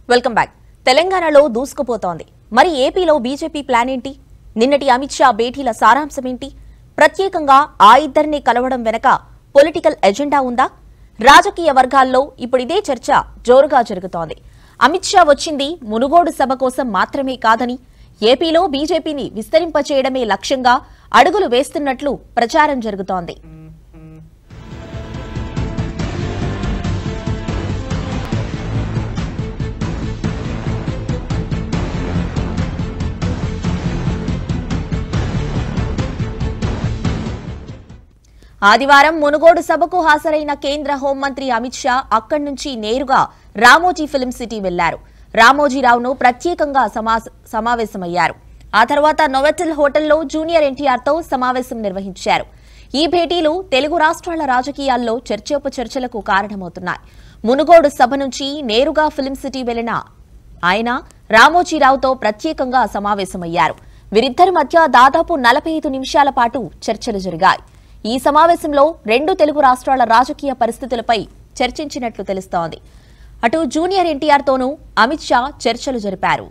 welcome back తెలంగాణలో దూసుకుపోతోంది మరి ఏపీలో బీజేపీ ప్లాన్ ఏంటి నిన్నటి అమిత్ షా భేటీల సారాంశం ఏంటి ప్రత్యేకంగా ఆ ఇద్దరిని కలవడం వెనక పొలిటికల్ ఎజెండా ఉందా రాజకీయ వర్గాల్లో ఇప్పుడు ఇదే చర్చ జోరుగా జరుగుతోంది అమిత్ షా వచ్చింది మునుగోడు సభ కోసం మాత్రమే కాదని ఏపీలో బీజేపీని విస్తరింపచేయడమే లక్ష్యంగా అడుగులు వేస్తున్నట్లు ప్రచారం జరుగుతోంది ఆదివారం మునుగోడు సభకు హాజరైన కేంద్ర హోంమంత్రి అమిత్ షా అక్కడి నుంచి నేరుగా రామోజీ ఫిల్మ్ సిటీ వెళ్లారు రామోజీరావును ప్రత్యేకంగా సమా- సమావేశమయ్యారు ఆ తర్వాత నొవెటల్ హోటల్లో జూనియర్ ఎన్టీఆర్ తో సమావేశం నిర్వహించారు ఈ భేటీలు తెలుగు రాష్ట్రాల రాజకీయాల్లో చర్చోపచర్చలకు కారణమవుతున్నాయి మునుగోడు సభ నుంచి నేరుగా ఫిల్మ్ సిటీ వెళ్లిన ఆయన రామోజీరావుతో ప్రత్యేకంగా సమావేశమయ్యారు వీరిద్దరి మధ్య దాదాపు నలభై ఐదు నిమిషాల పాటు చర్చలు జరిగాయి ఈ సమావేశంలో రెండు తెలుగు రాష్ట్రాల రాజకీయ పరిస్థితులపై చర్చించినట్లు తెలుస్తోంది అటు జూనియర్ ఎన్టీఆర్ తోనూ అమిత్ షా చర్చలు జరిపారు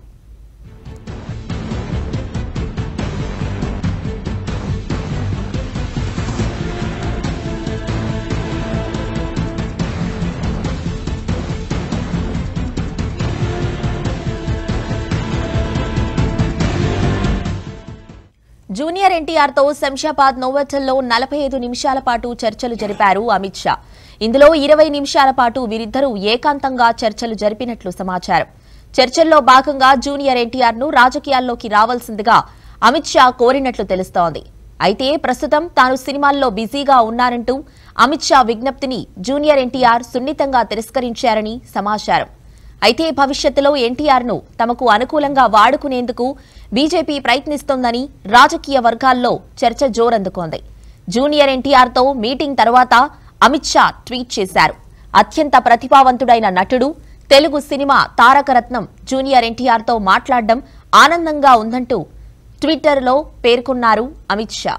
జూనియర్ ఎన్టీఆర్ తో శంషాబాద్ నోవెటల్లో నలభై ఐదు నిమిషాల పాటు చర్చలు జరిపారు అమిత్ షా ఇందులో ఇరవై నిమిషాల పాటు వీరిద్దరూ ఏకాంతంగా చర్చలు జరిపినట్లు సమాచారం చర్చల్లో భాగంగా జూనియర్ ఎన్టీఆర్ ను రాజకీయాల్లోకి రావాల్సిందిగా అమిత్ షా కోరినట్లు తెలుస్తోంది అయితే ప్రస్తుతం తాను సినిమాల్లో బిజీగా ఉన్నారంటూ అమిత్ షా విజ్ఞప్తిని జూనియర్ ఎన్టీఆర్ సున్నితంగా తిరస్కరించారని సమాచారం అయితే భవిష్యత్తులో ఎన్టీఆర్ ను తమకు అనుకూలంగా వాడుకునేందుకు బీజేపీ ప్రయత్నిస్తోందని రాజకీయ వర్గాల్లో చర్చ జోరందుతోంది జూనియర్ ఎన్టీఆర్ తో మీటింగ్ తర్వాత అమిత్ షా ట్వీట్ చేశారు అత్యంత ప్రతిభావంతుడైన నటుడు తెలుగు సినిమా తారకరత్నం జూనియర్ ఎన్టీఆర్ తో మాట్లాడడం ఆనందంగా ఉందంటూ ట్విట్టర్లో పేర్కొన్నారు అమిత్ షా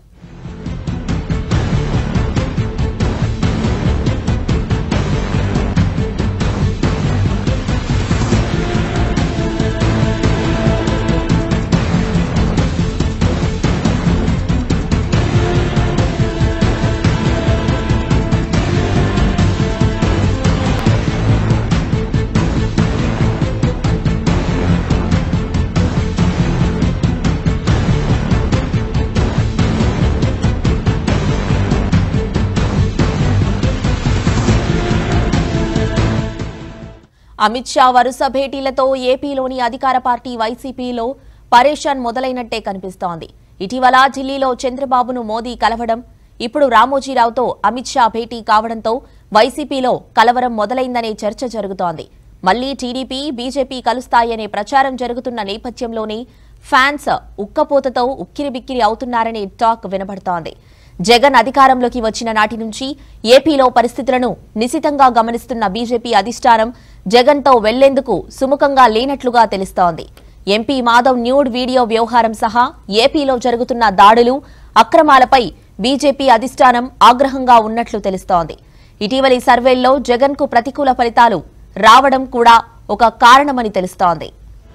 అమిత్ షా వరుస భేటీలతో ఏపీలోని అధికార పార్టీ వైసీపీలో పరేషాన్ మొదలైనట్టే కనిపిస్తోంది ఇటీవల ఢిల్లీలో చంద్రబాబును మోదీ కలవడం ఇప్పుడు రామోజీరావుతో అమిత్ షా భేటీ కావడంతో వైసీపీలో కలవరం మొదలైందనే చర్చ జరుగుతోంది మళ్లీ టీడీపీ బీజేపీ కలుస్తాయనే ప్రచారం జరుగుతున్న నేపథ్యంలోనే ఫ్యాన్స్ ఉక్కపోతతో ఉక్కిరిబిక్కిరి అవుతున్నారనే టాక్ వినబడుతోంది జగన్ అధికారంలోకి వచ్చిన నాటి నుంచి ఏపీలో పరిస్థితులను నిశితంగా గమనిస్తున్న బీజేపీ అధిష్టానం జగన్తో వెళ్లేందుకు సుముఖంగా లేనట్లుగా తెలుస్తోంది ఎంపీ మాధవ్ న్యూడ్ వీడియో వ్యవహారం సహా ఏపీలో జరుగుతున్న దాడులు అక్రమాలపై బీజేపీ అధిష్టానం ఆగ్రహంగా ఉన్నట్లు తెలుస్తోంది ఇటీవలి సర్వేల్లో జగన్కు ప్రతికూల ఫలితాలు రావడం కూడా ఒక కారణమని తెలుస్తోంది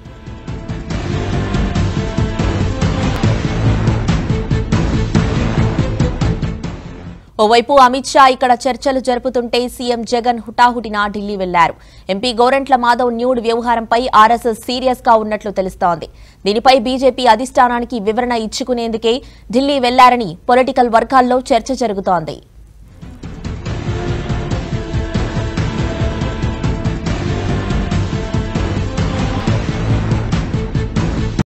ఓవైపు అమిత్ షా ఇక్కడ చర్చలు జరుపుతుంటే సీఎం జగన్ హుటాహుటిన ఢిల్లీ వెళ్లారు ఎంపీ గోరంట్ల మాధవ్ న్యూడ్ వ్యవహారంపై ఆర్ఎస్ఎస్ సీరియస్ గా ఉన్నట్లు తెలుస్తోంది దీనిపై బీజేపీ అధిష్టానానికి వివరణ ఇచ్చుకునేందుకే ఢిల్లీ వెళ్లారని పొలిటికల్ వర్గాల్లో చర్చ జరుగుతోంది